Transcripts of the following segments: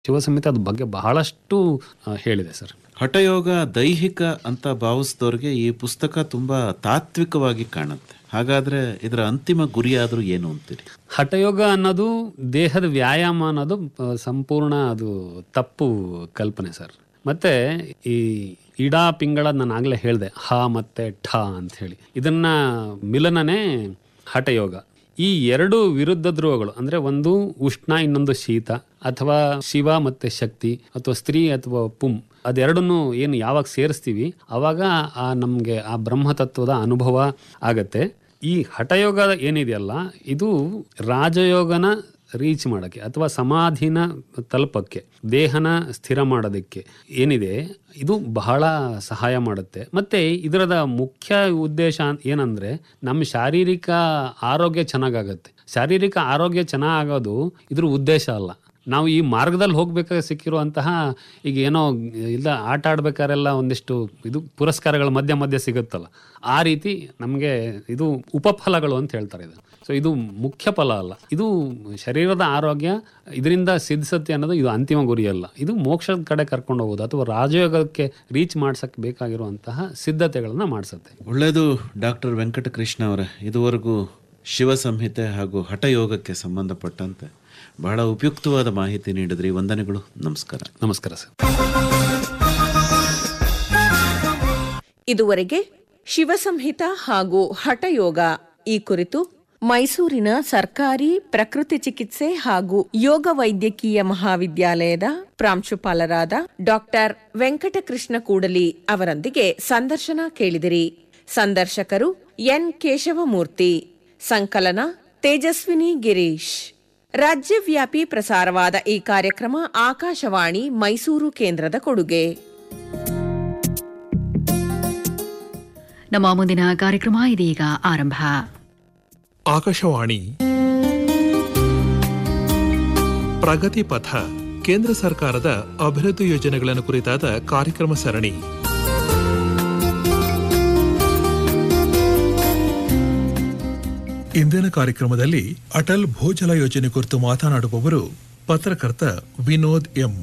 ಶಿವಸಂಹಿತೆ ಅದ್ರ ಬಗ್ಗೆ ಬಹಳಷ್ಟು ಆ, ಹೇಳಿದೆ ಸರ್ ಹಠಯೋಗ ದೈಹಿಕ ಅಂತ ಭಾವಿಸಿದವ್ರಿಗೆ ಈ ಪುಸ್ತಕ ತುಂಬಾ ತಾತ್ವಿಕವಾಗಿ ಕಾಣುತ್ತೆ ಹಾಗಾದ್ರೆ ಇದರ ಅಂತಿಮ ಗುರಿಯಾದ್ರೂ ಏನು ಅಂತೀರಿ ಹಠಯೋಗ ಅನ್ನೋದು ದೇಹದ ವ್ಯಾಯಾಮ ಅನ್ನೋದು ಆ, ಸಂಪೂರ್ಣ ಅದು ತಪ್ಪು ಕಲ್ಪನೆ ಸರ್ ಮತ್ತೆ ಈ ಇಡಾ ಪಿಂಗಳ ನಾನು ಆಗ್ಲೇ ಹೇಳಿದೆ ಹ ಮತ್ತೆ ಠ ಅಂತ ಹೇಳಿ ಇದನ್ನ ಮಿಲನನೇ ಹಠಯೋಗ ಈ ಎರಡು ವಿರುದ್ಧ ಧ್ರುವಗಳು ಅಂದ್ರೆ ಒಂದು ಉಷ್ಣ ಇನ್ನೊಂದು ಶೀತ ಅಥವಾ ಶಿವ ಮತ್ತೆ ಶಕ್ತಿ ಅಥವಾ ಸ್ತ್ರೀ ಅಥವಾ ಪುಂ ಅದೆರಡನ್ನು ಏನು ಯಾವಾಗ ಸೇರಿಸ್ತೀವಿ ಅವಾಗ ಆ ನಮಗೆ ಆ ಬ್ರಹ್ಮತತ್ವದ ಅನುಭವ ಆಗತ್ತೆ ಈ ಹಠಯೋಗ ಏನಿದೆಯಲ್ಲ ಇದು ರಾಜಯೋಗನ ರೀಚ್ ಮಾಡೋಕ್ಕೆ ಅಥವಾ ಸಮಾಧಿನ ತಲುಪಕ್ಕೆ ದೇಹನ ಸ್ಥಿರ ಮಾಡೋದಕ್ಕೆ ಏನಿದೆ ಇದು ಬಹಳ ಸಹಾಯ ಮಾಡುತ್ತೆ ಮತ್ತೆ ಇದರದ ಮುಖ್ಯ ಉದ್ದೇಶ ಏನಂದ್ರೆ ನಮ್ಮ ಶಾರೀರಿಕ ಆರೋಗ್ಯ ಚೆನ್ನಾಗಾಗತ್ತೆ ಶಾರೀರಿಕ ಆರೋಗ್ಯ ಚೆನ್ನಾಗೋದು ಇದ್ರ ಉದ್ದೇಶ ಅಲ್ಲ ನಾವು ಈ ಮಾರ್ಗದಲ್ಲಿ ಹೋಗ್ಬೇಕಾದ್ರೆ ಸಿಕ್ಕಿರುವಂತಹ ಈಗ ಏನೋ ಇಲ್ಲ ಆಟ ಆಡ್ಬೇಕಾರೆಲ್ಲ ಒಂದಿಷ್ಟು ಇದು ಪುರಸ್ಕಾರಗಳ ಮಧ್ಯ ಮಧ್ಯೆ ಸಿಗುತ್ತಲ್ಲ ಆ ರೀತಿ ನಮಗೆ ಇದು ಉಪಫಲಗಳು ಅಂತ ಹೇಳ್ತಾರೆ ಇದು ಸೊ ಇದು ಮುಖ್ಯ ಫಲ ಅಲ್ಲ ಇದು ಶರೀರದ ಆರೋಗ್ಯ ಇದರಿಂದ ಸಿದ್ಧಿಸುತ್ತೆ ಅನ್ನೋದು ಇದು ಅಂತಿಮ ಗುರಿ ಅಲ್ಲ ಇದು ಮೋಕ್ಷದ ಕಡೆ ಕರ್ಕೊಂಡು ಹೋಗೋದು ಅಥವಾ ರಾಜಯೋಗಕ್ಕೆ ರೀಚ್ ಮಾಡ್ಸಕ್ಕೆ ಬೇಕಾಗಿರುವಂತಹ ಸಿದ್ಧತೆಗಳನ್ನ ಮಾಡಿಸುತ್ತೆ ಒಳ್ಳೆಯದು ಡಾಕ್ಟರ್ ವೆಂಕಟಕೃಷ್ಣ ಅವರೇ ಇದುವರೆಗೂ ಶಿವ ಸಂಹಿತೆ ಹಾಗೂ ಹಠಯೋಗಕ್ಕೆ ಸಂಬಂಧಪಟ್ಟಂತೆ ಬಹಳ ಉಪಯುಕ್ತವಾದ ಮಾಹಿತಿ ನೀಡಿದ್ರಿ ವಂದನೆಗಳು ನಮಸ್ಕಾರ ನಮಸ್ಕಾರ ಸರ್ ಇದುವರೆಗೆ ಶಿವಸಂಹಿತ ಹಾಗೂ ಹಠಯೋಗ ಈ ಕುರಿತು ಮೈಸೂರಿನ ಸರ್ಕಾರಿ ಪ್ರಕೃತಿ ಚಿಕಿತ್ಸೆ ಹಾಗೂ ಯೋಗ ವೈದ್ಯಕೀಯ ಮಹಾವಿದ್ಯಾಲಯದ ಪ್ರಾಂಶುಪಾಲರಾದ ಡಾಕ್ಟರ್ ವೆಂಕಟಕೃಷ್ಣ ಕೂಡಲಿ ಅವರೊಂದಿಗೆ ಸಂದರ್ಶನ ಕೇಳಿದಿರಿ ಸಂದರ್ಶಕರು ಎನ್ ಕೇಶವಮೂರ್ತಿ ಸಂಕಲನ ತೇಜಸ್ವಿನಿ ಗಿರೀಶ್ ರಾಜ್ಯವ್ಯಾಪಿ ಪ್ರಸಾರವಾದ ಈ ಕಾರ್ಯಕ್ರಮ ಆಕಾಶವಾಣಿ ಮೈಸೂರು ಕೇಂದ್ರದ ಕೊಡುಗೆ ನಮ್ಮ ಮುಂದಿನ ಕಾರ್ಯಕ್ರಮ ಇದೀಗ ಆರಂಭ ಆಕಾಶವಾಣಿ ಪ್ರಗತಿ ಪಥ ಕೇಂದ್ರ ಸರ್ಕಾರದ ಅಭಿವೃದ್ಧಿ ಯೋಜನೆಗಳನ್ನು ಕುರಿತಾದ ಕಾರ್ಯಕ್ರಮ ಸರಣಿ ಇಂದಿನ ಕಾರ್ಯಕ್ರಮದಲ್ಲಿ ಅಟಲ್ ಭೂಜಲ ಯೋಜನೆ ಕುರಿತು ಮಾತನಾಡುವವರು ಪತ್ರಕರ್ತ ವಿನೋದ್ ಎಂ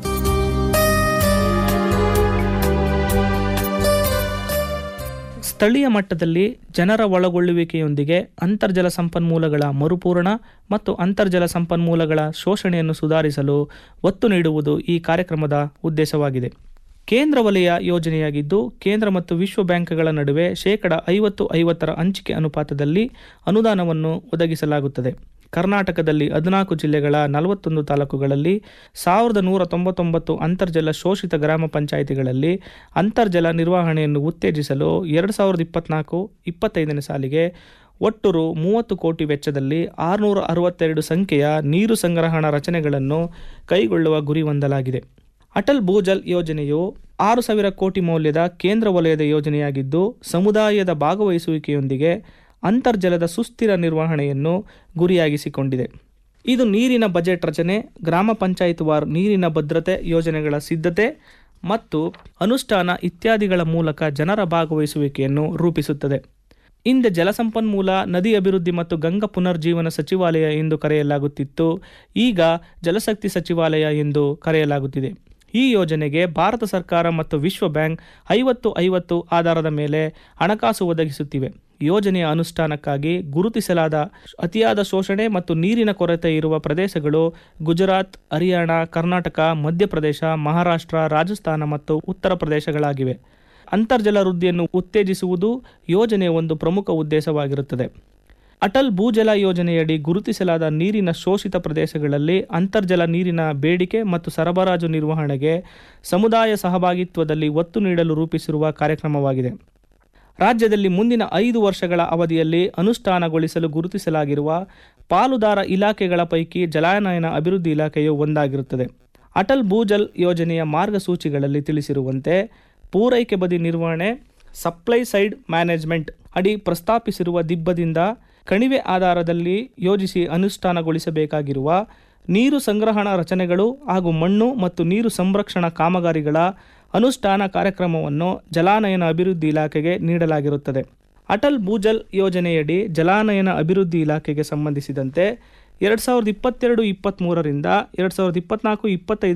ಸ್ಥಳೀಯ ಮಟ್ಟದಲ್ಲಿ ಜನರ ಒಳಗೊಳ್ಳುವಿಕೆಯೊಂದಿಗೆ ಅಂತರ್ಜಲ ಸಂಪನ್ಮೂಲಗಳ ಮರುಪೂರಣ ಮತ್ತು ಅಂತರ್ಜಲ ಸಂಪನ್ಮೂಲಗಳ ಶೋಷಣೆಯನ್ನು ಸುಧಾರಿಸಲು ಒತ್ತು ನೀಡುವುದು ಈ ಕಾರ್ಯಕ್ರಮದ ಉದ್ದೇಶವಾಗಿದೆ ಕೇಂದ್ರ ವಲಯ ಯೋಜನೆಯಾಗಿದ್ದು ಕೇಂದ್ರ ಮತ್ತು ವಿಶ್ವ ಬ್ಯಾಂಕ್ಗಳ ನಡುವೆ ಶೇಕಡ ಐವತ್ತು ಐವತ್ತರ ಹಂಚಿಕೆ ಅನುಪಾತದಲ್ಲಿ ಅನುದಾನವನ್ನು ಒದಗಿಸಲಾಗುತ್ತದೆ ಕರ್ನಾಟಕದಲ್ಲಿ ಹದಿನಾಲ್ಕು ಜಿಲ್ಲೆಗಳ ನಲವತ್ತೊಂದು ತಾಲೂಕುಗಳಲ್ಲಿ ಸಾವಿರದ ನೂರ ತೊಂಬತ್ತೊಂಬತ್ತು ಅಂತರ್ಜಲ ಶೋಷಿತ ಗ್ರಾಮ ಪಂಚಾಯಿತಿಗಳಲ್ಲಿ ಅಂತರ್ಜಲ ನಿರ್ವಹಣೆಯನ್ನು ಉತ್ತೇಜಿಸಲು ಎರಡು ಸಾವಿರದ ಇಪ್ಪತ್ನಾಲ್ಕು ಇಪ್ಪತ್ತೈದನೇ ಸಾಲಿಗೆ ಒಟ್ಟು ರು ಮೂವತ್ತು ಕೋಟಿ ವೆಚ್ಚದಲ್ಲಿ ಆರುನೂರ ಅರವತ್ತೆರಡು ಸಂಖ್ಯೆಯ ನೀರು ಸಂಗ್ರಹಣಾ ರಚನೆಗಳನ್ನು ಕೈಗೊಳ್ಳುವ ಗುರಿ ಹೊಂದಲಾಗಿದೆ ಅಟಲ್ ಭೂಜಲ್ ಯೋಜನೆಯು ಆರು ಸಾವಿರ ಕೋಟಿ ಮೌಲ್ಯದ ಕೇಂದ್ರ ವಲಯದ ಯೋಜನೆಯಾಗಿದ್ದು ಸಮುದಾಯದ ಭಾಗವಹಿಸುವಿಕೆಯೊಂದಿಗೆ ಅಂತರ್ಜಲದ ಸುಸ್ಥಿರ ನಿರ್ವಹಣೆಯನ್ನು ಗುರಿಯಾಗಿಸಿಕೊಂಡಿದೆ ಇದು ನೀರಿನ ಬಜೆಟ್ ರಚನೆ ಗ್ರಾಮ ಪಂಚಾಯತ್ ವಾರ್ ನೀರಿನ ಭದ್ರತೆ ಯೋಜನೆಗಳ ಸಿದ್ಧತೆ ಮತ್ತು ಅನುಷ್ಠಾನ ಇತ್ಯಾದಿಗಳ ಮೂಲಕ ಜನರ ಭಾಗವಹಿಸುವಿಕೆಯನ್ನು ರೂಪಿಸುತ್ತದೆ ಹಿಂದೆ ಜಲಸಂಪನ್ಮೂಲ ನದಿ ಅಭಿವೃದ್ಧಿ ಮತ್ತು ಗಂಗಾ ಪುನರ್ಜೀವನ ಸಚಿವಾಲಯ ಎಂದು ಕರೆಯಲಾಗುತ್ತಿತ್ತು ಈಗ ಜಲಶಕ್ತಿ ಸಚಿವಾಲಯ ಎಂದು ಕರೆಯಲಾಗುತ್ತಿದೆ ಈ ಯೋಜನೆಗೆ ಭಾರತ ಸರ್ಕಾರ ಮತ್ತು ವಿಶ್ವ ಬ್ಯಾಂಕ್ ಐವತ್ತು ಐವತ್ತು ಆಧಾರದ ಮೇಲೆ ಹಣಕಾಸು ಒದಗಿಸುತ್ತಿವೆ ಯೋಜನೆಯ ಅನುಷ್ಠಾನಕ್ಕಾಗಿ ಗುರುತಿಸಲಾದ ಅತಿಯಾದ ಶೋಷಣೆ ಮತ್ತು ನೀರಿನ ಕೊರತೆ ಇರುವ ಪ್ರದೇಶಗಳು ಗುಜರಾತ್ ಹರಿಯಾಣ ಕರ್ನಾಟಕ ಮಧ್ಯಪ್ರದೇಶ ಮಹಾರಾಷ್ಟ್ರ ರಾಜಸ್ಥಾನ ಮತ್ತು ಉತ್ತರ ಪ್ರದೇಶಗಳಾಗಿವೆ ಅಂತರ್ಜಲ ವೃದ್ಧಿಯನ್ನು ಉತ್ತೇಜಿಸುವುದು ಯೋಜನೆಯ ಒಂದು ಪ್ರಮುಖ ಉದ್ದೇಶವಾಗಿರುತ್ತದೆ ಅಟಲ್ ಭೂಜಲ ಯೋಜನೆಯಡಿ ಗುರುತಿಸಲಾದ ನೀರಿನ ಶೋಷಿತ ಪ್ರದೇಶಗಳಲ್ಲಿ ಅಂತರ್ಜಲ ನೀರಿನ ಬೇಡಿಕೆ ಮತ್ತು ಸರಬರಾಜು ನಿರ್ವಹಣೆಗೆ ಸಮುದಾಯ ಸಹಭಾಗಿತ್ವದಲ್ಲಿ ಒತ್ತು ನೀಡಲು ರೂಪಿಸಿರುವ ಕಾರ್ಯಕ್ರಮವಾಗಿದೆ ರಾಜ್ಯದಲ್ಲಿ ಮುಂದಿನ ಐದು ವರ್ಷಗಳ ಅವಧಿಯಲ್ಲಿ ಅನುಷ್ಠಾನಗೊಳಿಸಲು ಗುರುತಿಸಲಾಗಿರುವ ಪಾಲುದಾರ ಇಲಾಖೆಗಳ ಪೈಕಿ ಜಲಾನಯನ ಅಭಿವೃದ್ಧಿ ಇಲಾಖೆಯು ಒಂದಾಗಿರುತ್ತದೆ ಅಟಲ್ ಭೂಜಲ್ ಯೋಜನೆಯ ಮಾರ್ಗಸೂಚಿಗಳಲ್ಲಿ ತಿಳಿಸಿರುವಂತೆ ಪೂರೈಕೆ ಬದಿ ನಿರ್ವಹಣೆ ಸಪ್ಲೈ ಸೈಡ್ ಮ್ಯಾನೇಜ್ಮೆಂಟ್ ಅಡಿ ಪ್ರಸ್ತಾಪಿಸಿರುವ ದಿಬ್ಬದಿಂದ ಕಣಿವೆ ಆಧಾರದಲ್ಲಿ ಯೋಜಿಸಿ ಅನುಷ್ಠಾನಗೊಳಿಸಬೇಕಾಗಿರುವ ನೀರು ಸಂಗ್ರಹಣಾ ರಚನೆಗಳು ಹಾಗೂ ಮಣ್ಣು ಮತ್ತು ನೀರು ಸಂರಕ್ಷಣಾ ಕಾಮಗಾರಿಗಳ ಅನುಷ್ಠಾನ ಕಾರ್ಯಕ್ರಮವನ್ನು ಜಲಾನಯನ ಅಭಿವೃದ್ಧಿ ಇಲಾಖೆಗೆ ನೀಡಲಾಗಿರುತ್ತದೆ ಅಟಲ್ ಭೂಜಲ್ ಯೋಜನೆಯಡಿ ಜಲಾನಯನ ಅಭಿವೃದ್ಧಿ ಇಲಾಖೆಗೆ ಸಂಬಂಧಿಸಿದಂತೆ ಎರಡು ಸಾವಿರದ ಇಪ್ಪತ್ತೆರಡು ಇಪ್ಪತ್ತ್ಮೂರರಿಂದ ಎರಡು ಸಾವಿರದ ಇಪ್ಪತ್ನಾಲ್ಕು ಇಪ್ಪತ್ತೈದು